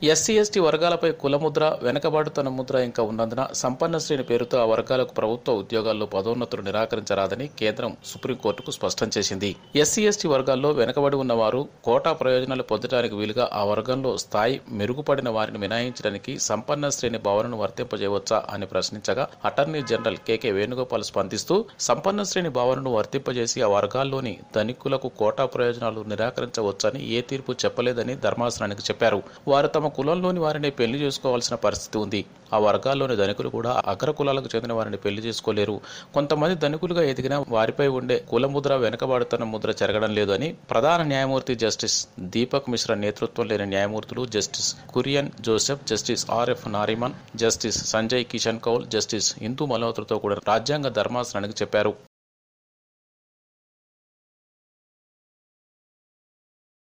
SC ST వర్గాలపై కులముద్ర వెనకబాటుతన ముద్ర ఇంకా ఉన్నందున సంపన్న శ్రేణి పేరుతో ఆ వర్గాలకు ప్రభుత్వ ఉద్యోగాల్లో పదోన్నతులు నిరాకరించరాదని కేంద్రం సుప్రీంకోర్టుకు స్పష్టం చేసింది ఎస్సీ ఎస్టీ వర్గాల్లో వెనకబడి ఉన్నవారు కోటా ప్రయోజనాలు పొందడానికి వీలుగా ఆ వర్గంలో స్థాయి మెరుగుపడిన వారిని మినహాయించడానికి సంపన్న శ్రేణి భావనను వర్తింపజేయవచ్చా అని ప్రశ్నించగా అటార్నీ జనరల్ కెకే వేణుగోపాల్ స్పందిస్తూ సంపన్న శ్రేణి భావనను వర్తింపజేసి ఆ వర్గాల్లోని ధనికులకు కోటా ప్రయోజనాలు నిరాకరించవచ్చని ఏ తీర్పు చెప్పలేదని ధర్మాసనానికి చెప్పారు వారు తమ కులంలోని వారిని పెళ్లి చేసుకోవాల్సిన పరిస్థితి ఉంది ఆ వర్గాల్లోని ధనికులు కూడా అగ్ర కులాలకు చెందిన వారిని పెళ్లి చేసుకోలేరు కొంతమంది ధనికులుగా ఎదిగిన వారిపై ఉండే కుల ముద్ర వెనుకబాటుతన ముద్ర జరగడం లేదు అని ప్రధాన న్యాయమూర్తి జస్టిస్ దీపక్ మిశ్రా నేతృత్వం లేని న్యాయమూర్తులు justice Kurian Joseph justice R F Nariman justice Sanjay Kishan Kaul justice Indu మల్హోత్రతో కూడా రాజ్యాంగ ధర్మాసనానికి చెప్పారు